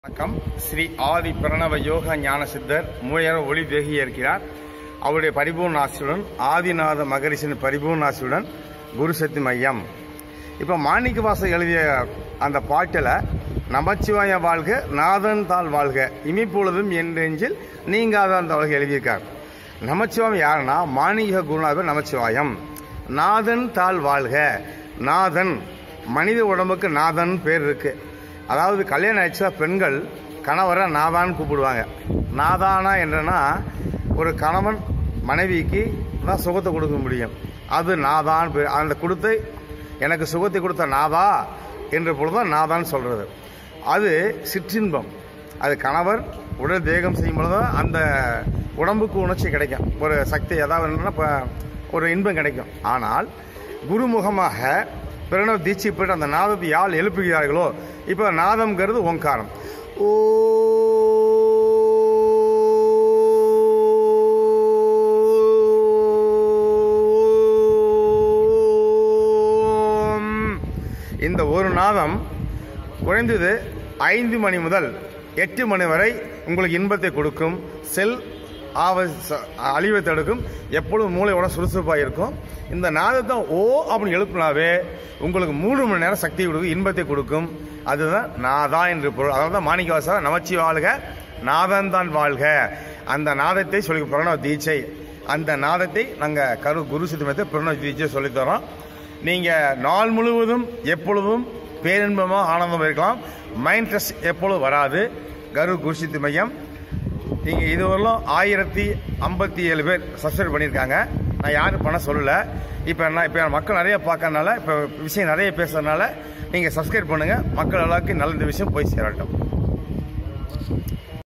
வணக்கம் ஸ்ரீ ஆதி பிரணவ யோக ஞான சித்தர் மூயர் ஒளி தேகி இருக்கிறார் அவருடைய பரிபூர்ண ஆசியுடன் ஆதிநாத மகரிஷின் பரிபூர்ண ஆசியுடன் குருசக்தி மையம் இப்போ மாணிக்கவாசர் எழுதிய அந்த பாட்டில் நமச்சிவாய வாழ்க நாதன் தாள் வாழ்க இமைப்பொழுதும் என் நெஞ்சில் நீங்காத அந்த வாழ்க எழுதியிருக்கார் நமச்சிவாயம் யாருன்னா மாணிக குருநாதர் நமச்சிவாயம் நாதன் தாள் வாழ்க நாதன் மனித உடம்புக்கு நாதன் பேர் இருக்கு அதாவது கல்யாணம் ஆயிடுச்சா பெண்கள் கணவரை நாதான்னு கூப்பிடுவாங்க நாதானா என்னன்னா ஒரு கணவன் மனைவிக்கு தான் சுகத்தை கொடுக்க முடியும் அது நாதான் பேர் அந்த கொடுத்து எனக்கு சுகத்தை கொடுத்த நாதா என்ற பொழுதுதான் நாதான்னு சொல்றது அது சிற்றின்பம் அது கணவர் உடல் தேகம் செய்யும் பொழுது தான் அந்த உடம்புக்கு உணர்ச்சி கிடைக்கும் ஒரு சக்தி ஏதாவது என்னன்னா இப்போ ஒரு இன்பம் கிடைக்கும் ஆனால் குருமுகமாக பிரணவ தீட்சை பெற்று அந்த நாதத்தை யாழ் எழுப்புகிறார்களோ இப்போ நாதம்ங்கிறது ஓங்காரம் ஓ இந்த ஒரு நாதம் குறைந்தது ஐந்து மணி முதல் எட்டு மணி வரை உங்களுக்கு இன்பத்தை கொடுக்கும் செல் ஆவ ச- அழிவை தடுக்கும் எப்பொழுதும் மூளையோட சுறுசுறுப்பாக இருக்கும் இந்த நாதத்தை ஓ அப்படின்னு எழுப்பினாவே உங்களுக்கு மூணு மணி நேரம் சக்தி கொடுக்கும் இன்பத்தை கொடுக்கும் அதுதான் நாதா என்று பொருள் அதாவது தான் மாணிக்கவாசா நமச்சி வாழ்க நாதன் தான் வாழ்க அந்த நாதத்தை சொல்லி பிரணவ தீட்சை அந்த நாதத்தை நாங்கள் கரு குரு சித்தமத்தை பிரணவ தீட்சை சொல்லித் தரோம் நீங்கள் நாள் முழுவதும் எப்பொழுதும் பேரின்பமாக ஆனந்தம் இருக்கலாம் மைண்ட் ஸ்ட்ரெஸ் எப்பொழுதும் வராது கரு குருசித்து மையம் நீங்கள் இதுவரையிலும் ஆயிரத்தி ஐம்பத்தி ஏழு பேர் சப்ஸ்கிரைப் பண்ணியிருக்காங்க நான் யாரும் பண்ண சொல்லலை இப்போ என்ன இப்போ மக்கள் நிறைய பார்க்கறனால இப்போ விஷயம் நிறைய பேசுறதுனால நீங்கள் சப்ஸ்கிரைப் பண்ணுங்கள் மக்கள் எல்லாருக்கும் நல்ல இந்த விஷயம் போய் சேரட்டும்